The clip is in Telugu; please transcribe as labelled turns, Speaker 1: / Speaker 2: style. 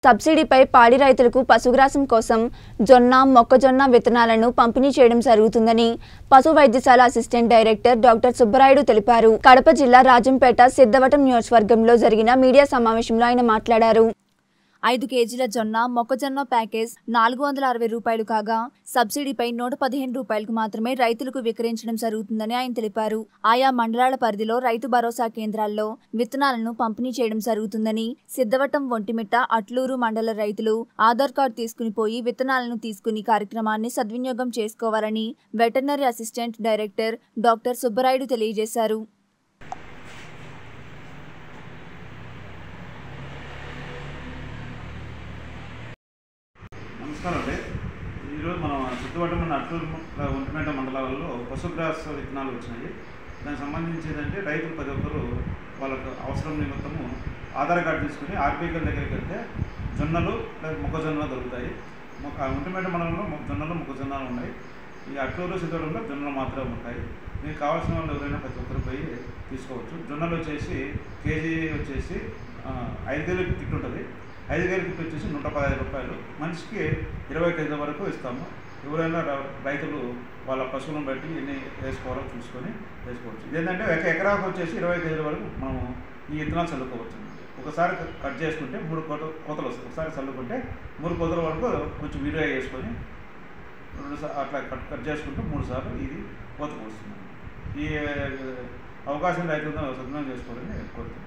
Speaker 1: సబ్సిడీపై పాడి రైతులకు పశుగ్రాసం కోసం జొన్న మొక్కజొన్న విత్తనాలను పంపిణీ చేయడం జరుగుతుందని పశు వైద్యశాల అసిస్టెంట్ డైరెక్టర్ డాక్టర్ సుబ్బరాయుడు తెలిపారు కడప జిల్లా రాజంపేట సిద్ధవటం నియోజకవర్గంలో జరిగిన మీడియా సమావేశంలో ఆయన మాట్లాడారు ఐదు కేజీల జొన్న మొక్కజొన్న ప్యాకేజ్ నాలుగు వందల అరవై రూపాయలు కాగా సబ్సిడీపై నూట పదిహేను రూపాయలకు మాత్రమే రైతులకు విక్రయించడం జరుగుతుందని ఆయన తెలిపారు ఆయా మండలాల పరిధిలో రైతు భరోసా కేంద్రాల్లో విత్తనాలను పంపిణీ చేయడం జరుగుతుందని సిద్ధవటం ఒంటిమిట్ట అట్లూరు మండల రైతులు ఆధార్ కార్డు తీసుకుని పోయి విత్తనాలను తీసుకుని కార్యక్రమాన్ని సద్వినియోగం చేసుకోవాలని veterinary assistant director doctor Subbarayudu తెలియజేశారు
Speaker 2: నమస్కారం అండి ఈరోజు మనం సిద్ధవటం మన అట్లూరు ఒంటిమేట మండలాలలో పశుగ్రాస విత్తనాలు వచ్చినాయి దానికి సంబంధించి ఏంటంటే రైతులు ప్రతి ఒక్కరు వాళ్ళకు అవసరం నిమిత్తము ఆధార్ కార్డు తీసుకుని ఆర్బీఐ దగ్గరికి వెళ్తే జొన్నలు లేదా మొక్కజొన్నలు దొరుకుతాయి మొక్క ఒంటిమేట మండలంలో మొక్క జొన్నలు మొక్కజొన్నలు ఉన్నాయి ఈ అట్లూరు సిద్ధవటంలో జొన్నలు మాత్రమే ఉంటాయి మీకు కావాల్సిన వాళ్ళు ఎవరైనా ప్రతి ఒక్కరు పోయి తీసుకోవచ్చు జొన్నలు వచ్చేసి కేజీ వచ్చేసి ఆ, ఐదు కేజీల కిట్ ఉంటుంది ఐదు కేజీల కిట్ వచ్చేసి నూట పదహైదు రూపాయలు మనిషికి ఇరవై కేజీల వరకు ఇస్తాము ఎవరైనా ర- రైతులు వాళ్ళ పశువులను బట్టి ఎన్ని వేసుకోవాలో చూసుకొని వేసుకోవచ్చు ఇదేంటంటే ఒక ఎకరాకు వచ్చేసి ఇరవై కేజీల వరకు మనము ఈ విత్తనాలు చల్లుకోవచ్చు ఒకసారి క- కట్ చేసుకుంటే మూడు కోత కోతలు వస్తాయి ఒకసారి చల్లుకుంటే మూడు కోతల వరకు కొంచెం వీడియో వేసుకొని రెండు సార్లు అట్లా కట్ కట్ చేసుకుంటూ మూడు సార్లు ఇది కోతకు వస్తుంది ఈ అవకాశం రైతులతో సద్వినియోగం చేసుకోవాలని కోరుతున్నాను